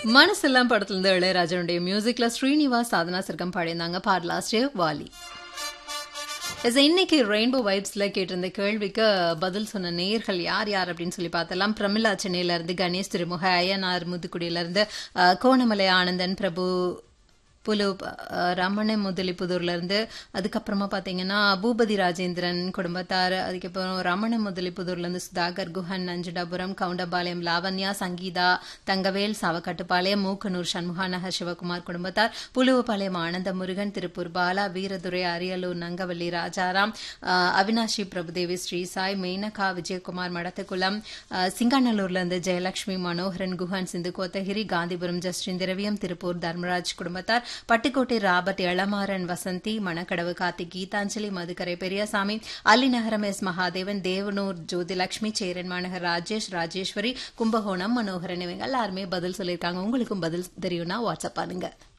மனசெல்லாம் படத்துல இருந்து இளையராஜனுடைய மியூசிக்ல ஸ்ரீனிவாஸ் சாதனா சர்க்கம் பாடியிருந்தாங்க பாடலாஸ்டே வாலி Yes, இன்னைக்கு ரெயின்போ வைப்ஸ்ல கேட்டிருந்த கேள்விக்கு பதில் சொன்ன நேயர்கள் யார் யார் அப்படின்னு சொல்லி பார்த்தலாம் பிரமிளா சென்னையில இருந்து கணேஷ் திருமுக ஐயனார் முதுக்குடியில இருந்து அஹ், கோணமலை ஆனந்தன் பிரபு புலு அஹ், ரமண முதலிப்புதூர்ல இருந்து அதுக்கப்புறமா பாத்தீங்கன்னா பூபதி ராஜேந்திரன் குடும்பத்தார் அதுக்கப்புறம் ரமண முதலிப்புதூர்ல இருந்து சுதாகர் குஹன் நஞ்சுடாபுரம் கவுண்டபாளையம் லாவண்யா சங்கீதா தங்கவேல் சாவக்காட்டுப்பாளையம் மூக்கனூர் சண்முகாநகர் சிவகுமார் குடும்பத்தார் புலுவபாளையம் ஆனந்த முருகன் திருப்பூர் பாலா வீரதுரை அரியலூர் நங்கவள்ளி ராஜாராம் அஹ், அவினாஷி பிரபுதேவி ஸ்ரீசாய் மேனகா விஜயகுமார் மடத்துக்குளம் அஹ், சிங்காநல்லூர்ல இருந்து ஜெயலட்சுமி மனோகரன் குஹன் சிந்து கோத்தகிரி காந்திபுரம் ஜஸ்டின் திரவியம் திருப்பூர் தர்மராஜ் குடும்பத்தார் பட்டுக்கோட்டை ராபர்ட் எளமாறன் வசந்தி மணக்கடவு கார்த்திக் கீதாஞ்சலி மதுக்கரை பெரியசாமி அல்லிநகரம் எஸ் மகாதேவன் தேவனூர் ஜோதிலட்சுமி சேரன் மாநகர் ராஜேஷ் ராஜேஸ்வரி கும்பகோணம் மனோகரன் இவங்க எல்லாருமே பதில் சொல்லியிருக்காங்க உங்களுக்கும் பதில் தெரியும்னா வாட்ஸ்அப் பண்ணுங்க